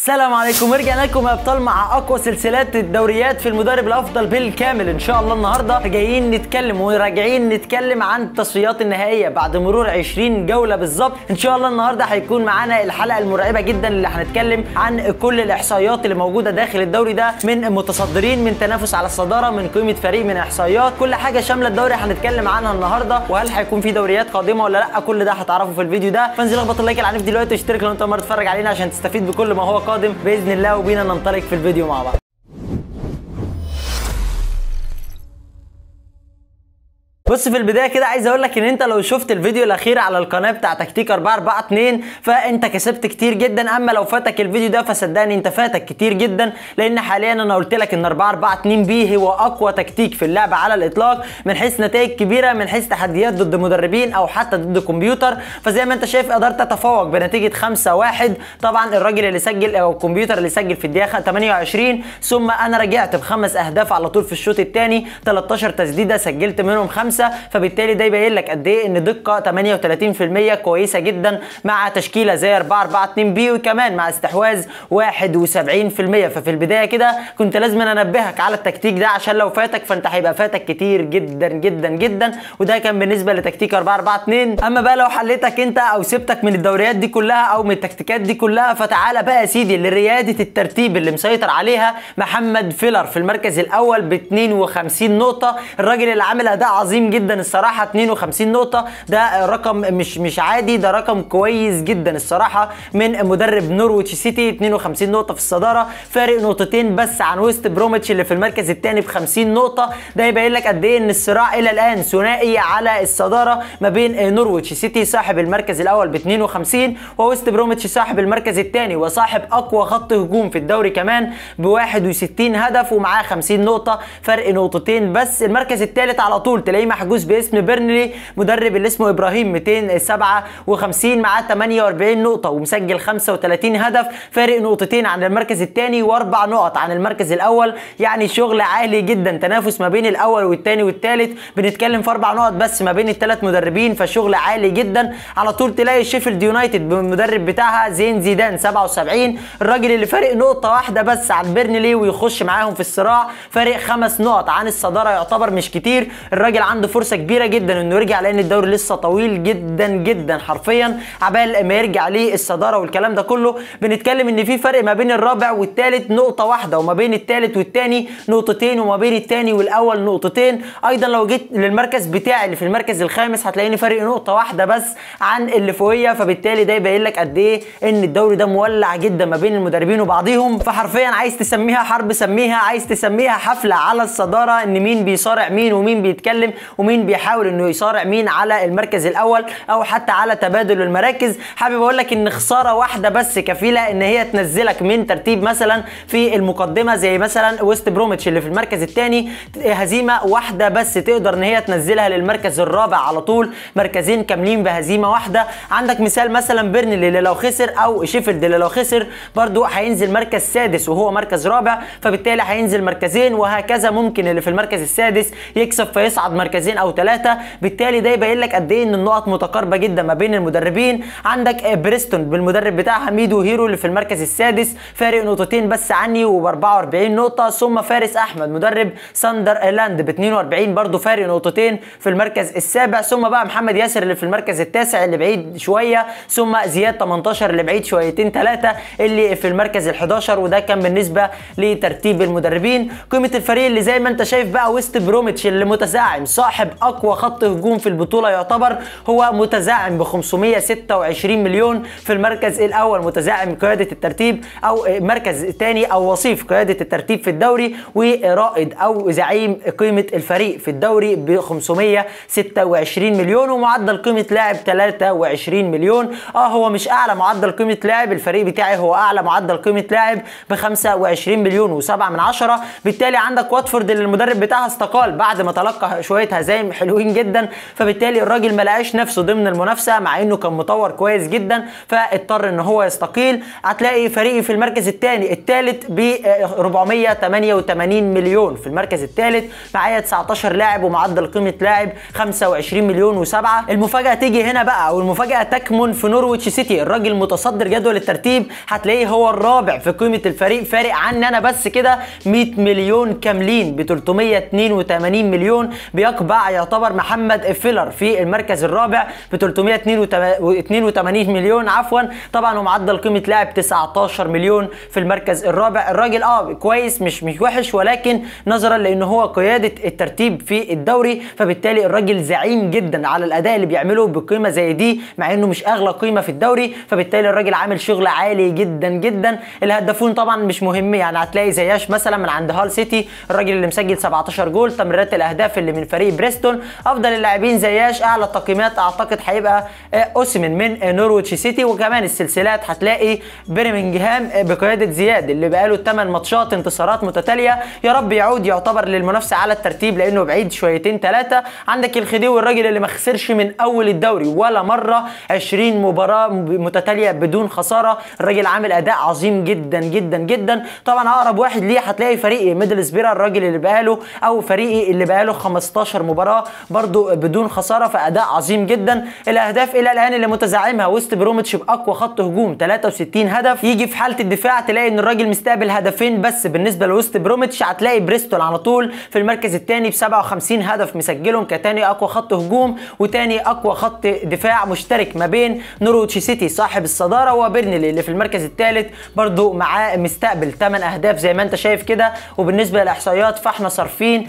السلام عليكم ورجعنا لكم يا ابطال مع اقوى سلسلات الدوريات في المدرب الافضل بالكامل ان شاء الله النهارده جايين نتكلم وراجعين نتكلم عن التصفيات النهائيه بعد مرور 20 جوله بالظبط ان شاء الله النهارده هيكون معانا الحلقه المرعبه جدا اللي هنتكلم عن كل الاحصائيات اللي موجوده داخل الدوري ده من متصدرين من تنافس على الصداره من قيمه فريق من احصائيات كل حاجه شامله الدوري هنتكلم عنها النهارده وهل هيكون في دوريات قادمه ولا لا كل ده هتعرفوا في الفيديو ده فانزل اخبط اللايك العنيف دلوقتي واشترك لو انت اول مره تتفرج علينا عشان تستفيد بكل ما هو قادم باذن الله وبينا ننطلق في الفيديو مع بعض بص في البدايه كده عايز اقول لك ان انت لو شفت الفيديو الاخير على القناه بتاع تكتيك 442 فانت كسبت كتير جدا اما لو فاتك الفيديو ده فصدقني انت فاتك كتير جدا لان حاليا انا قلت لك ان 442 بي هو اقوى تكتيك في اللعبه على الاطلاق من حيث نتائج كبيره من حيث تحديات ضد مدربين او حتى ضد كمبيوتر فزي ما انت شايف قدرت اتفوق بنتيجه 5 1 طبعا الراجل اللي سجل او الكمبيوتر اللي سجل في الدقيقه 28 ثم انا رجعت بخمس اهداف على طول في الشوط الثاني 13 تسديده سجلت منهم خمسه فبالتالي ده يبين لك قد ايه ان دقه 38% كويسه جدا مع تشكيله زي 4 4 2 بي وكمان مع استحواذ 71% ففي البدايه كده كنت لازم انبهك على التكتيك ده عشان لو فاتك فانت هيبقى فاتك كتير جدا جدا جدا وده كان بالنسبه لتكتيك 4 4 2 اما بقى لو حليتك انت او سبتك من الدوريات دي كلها او من التكتيكات دي كلها فتعالى بقى يا سيدي لرياده الترتيب اللي مسيطر عليها محمد فيلر في المركز الاول ب 52 نقطه الراجل اللي عامل اداء عظيم جدا الصراحه 52 نقطه ده رقم مش مش عادي ده رقم كويس جدا الصراحه من مدرب نورويتش سيتي 52 نقطه في الصداره فارق نقطتين بس عن ويست بروميتش اللي في المركز الثاني ب 50 نقطه ده يبين لك قد ايه ان الصراع الى الان ثنائي على الصداره ما بين نورويتش سيتي صاحب المركز الاول ب 52 وويست بروميتش صاحب المركز الثاني وصاحب اقوى خط هجوم في الدوري كمان ب 61 هدف ومعاه 50 نقطه فرق نقطتين بس المركز الثالث على طول تلاقيه محجوز باسم بيرنلي مدرب اللي اسمه ابراهيم 257 معاه 48 نقطه ومسجل 35 هدف فارق نقطتين عن المركز الثاني واربع نقط عن المركز الاول يعني شغل عالي جدا تنافس ما بين الاول والثاني والثالث بنتكلم في اربع نقط بس ما بين الثلاث مدربين فشغل عالي جدا على طول تلاقي شيفيلد يونايتد بالمدرب بتاعها زين زيدان 77 الراجل اللي فارق نقطه واحده بس عن بيرنلي ويخش معاهم في الصراع فارق خمس نقط عن الصداره يعتبر مش كتير الراجل عنده فرصه كبيره جدا انه يرجع لان الدوري لسه طويل جدا جدا حرفيا عبال ما يرجع ليه الصداره والكلام ده كله بنتكلم ان في فرق ما بين الرابع والثالث نقطه واحده وما بين الثالث والثاني نقطتين وما بين الثاني والاول نقطتين ايضا لو جيت للمركز بتاعي اللي في المركز الخامس هتلاقيني فرق نقطه واحده بس عن اللي فوقيه فبالتالي ده يبين لك قد ايه ان الدوري ده مولع جدا ما بين المدربين وبعضهم فحرفيا عايز تسميها حرب سميها عايز تسميها حفله على الصداره ان مين بيصارع مين ومين بيتكلم ومين بيحاول انه يصارع مين على المركز الاول او حتى على تبادل المراكز حابب اقول لك ان خساره واحده بس كفيله ان هي تنزلك من ترتيب مثلا في المقدمه زي مثلا ويست بروميتش اللي في المركز الثاني هزيمه واحده بس تقدر ان هي تنزلها للمركز الرابع على طول مركزين كاملين بهزيمه واحده عندك مثال مثلا بيرنلي اللي لو خسر او شيفيلد اللي لو خسر برضو هينزل مركز سادس وهو مركز رابع فبالتالي هينزل مركزين وهكذا ممكن اللي في المركز السادس يكسب فيصعد مركزين او ثلاثه بالتالي ده يبين لك قد ايه ان النقط متقاربه جدا ما بين المدربين عندك بريستون بالمدرب بتاعها ميدو هيرو اللي في المركز السادس فارق نقطتين بس عني وب 44 نقطه ثم فارس احمد مدرب ساندرلاند ب 42 برضه فارق نقطتين في المركز السابع ثم بقى محمد ياسر اللي في المركز التاسع اللي بعيد شويه ثم زياد 18 اللي بعيد شويتين ثلاثه اللي في المركز ال 11 وده كان بالنسبه لترتيب المدربين قيمه الفريق اللي زي ما انت شايف بقى ويست بروميتش اللي متزاعم صاحب اقوى خط هجوم في البطوله يعتبر هو متزاعم ب 526 مليون في المركز الاول متزاعم قياده الترتيب او مركز ثاني او وصيف قياده الترتيب في الدوري ورائد او زعيم قيمه الفريق في الدوري ب 526 مليون ومعدل قيمه لاعب 23 مليون اه هو مش اعلى معدل قيمه لاعب الفريق بتاعي هو اعلى معدل قيمه لاعب ب 25 مليون و7 من عشرة بالتالي عندك واتفورد اللي المدرب بتاعها استقال بعد ما تلقى شويه هزايم حلوين جدا فبالتالي الراجل ما لقاش نفسه ضمن المنافسه مع انه كان مطور كويس جدا فاضطر ان هو يستقيل هتلاقي فريقي في المركز الثاني الثالث ب 488 مليون في المركز الثالث معايا 19 لاعب ومعدل قيمه لاعب 25 مليون و7 المفاجاه تيجي هنا بقى والمفاجاه تكمن في نورويتش سيتي الراجل متصدر جدول الترتيب هتلاقيه هو الرابع في قيمه الفريق فارق عني انا بس كده 100 مليون كاملين ب 382 مليون بيقبع يعتبر محمد فيلر في المركز الرابع ب 382 مليون عفوا طبعا ومعدل قيمه لاعب 19 مليون في المركز الرابع الراجل اه كويس مش مش وحش ولكن نظرا لان هو قياده الترتيب في الدوري فبالتالي الراجل زعيم جدا على الاداء اللي بيعمله بقيمه زي دي مع انه مش اغلى قيمه في الدوري فبالتالي الراجل عامل شغل عالي جدا جدا الهدافون طبعا مش مهم يعني هتلاقي زياش مثلا من عند هال سيتي الراجل اللي مسجل 17 جول تمريرات الاهداف اللي من فريق بريستون افضل اللاعبين زياش اعلى التقييمات اعتقد هيبقى اوسمن من نورويتش سيتي وكمان السلسلات هتلاقي بيرمنجهام بقياده زياد اللي بقاله 8 ماتشات انتصارات متتاليه يا رب يعود يعتبر للمنافسه على الترتيب لانه بعيد شويتين ثلاثه عندك الخديوي الراجل اللي ما خسرش من اول الدوري ولا مره 20 مباراه متتاليه بدون خساره الراجل عامل اداء عظيم جدا جدا جدا طبعا اقرب واحد ليه هتلاقي فريقي ميدل سبيرا الراجل اللي بقاله او فريقي اللي بقاله 15 مباراه برضو بدون خساره فاداء عظيم جدا الاهداف الى الان اللي متزعمها وست بروميتش باقوى خط هجوم 63 هدف يجي في حاله الدفاع تلاقي ان الراجل مستقبل هدفين بس بالنسبه لوست بروميتش هتلاقي بريستول على طول في المركز الثاني ب 57 هدف مسجلهم كتاني اقوى خط هجوم وتاني اقوى خط دفاع مشترك ما بين نوروتش سيتي صاحب الصداره وبيرنلي اللي في المركز الثالث برضو معاه مستقبل 8 اهداف زي ما انت شايف كده وبالنسبه للاحصائيات فاحنا صارفين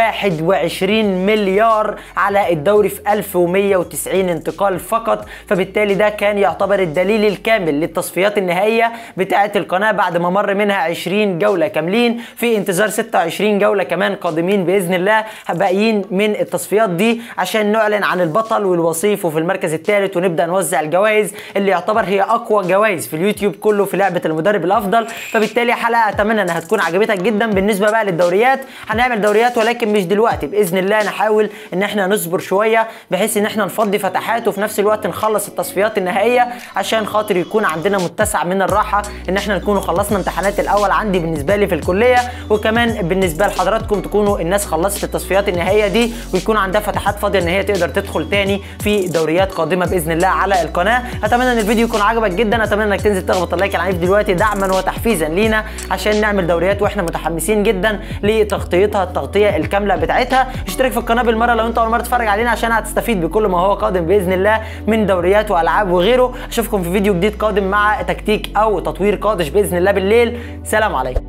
21 مليار على الدوري في 1190 انتقال فقط فبالتالي ده كان يعتبر الدليل الكامل للتصفيات النهائيه بتاعه القناه بعد ما مر منها 20 جوله كاملين في انتظار 26 جوله كمان قادمين باذن الله باقيين من التصفيات دي عشان نعلن عن البطل والوصيف وفي المركز الثالث ونبدا نوزع الجوائز اللي يعتبر هي اقوى جوائز في اليوتيوب كله في لعبه المدرب الافضل فبالتالي حلقه اتمنى انها تكون عجبتك جدا بالنسبه بقى للدوريات هنعمل دوريات ولكن مش دلوقتي باذن الله نحاول ان احنا نصبر شويه بحيث ان احنا نفضي فتحات وفي نفس الوقت نخلص التصفيات النهائيه عشان خاطر يكون عندنا متسع من الراحه ان احنا نكونوا خلصنا امتحانات الاول عندي بالنسبه لي في الكليه وكمان بالنسبه لحضراتكم تكونوا الناس خلصت التصفيات النهائيه دي ويكون عندها فتحات فاضيه ان هي تقدر تدخل تاني في دوريات قادمه باذن الله على القناه اتمنى ان الفيديو يكون عجبك جدا اتمنى انك تنزل تخبط اللايك العنيف دلوقتي دعما وتحفيزا لينا عشان نعمل دوريات واحنا متحمسين جدا لتغطيتها التغطيه الكامله بتاعتها اشترك في القناه بالمره لو انت اول مره تتفرج علينا عشان هتستفيد بكل ما هو قادم باذن الله من دوريات والعاب وغيره اشوفكم في فيديو جديد قادم مع تكتيك او تطوير قادش باذن الله بالليل سلام عليكم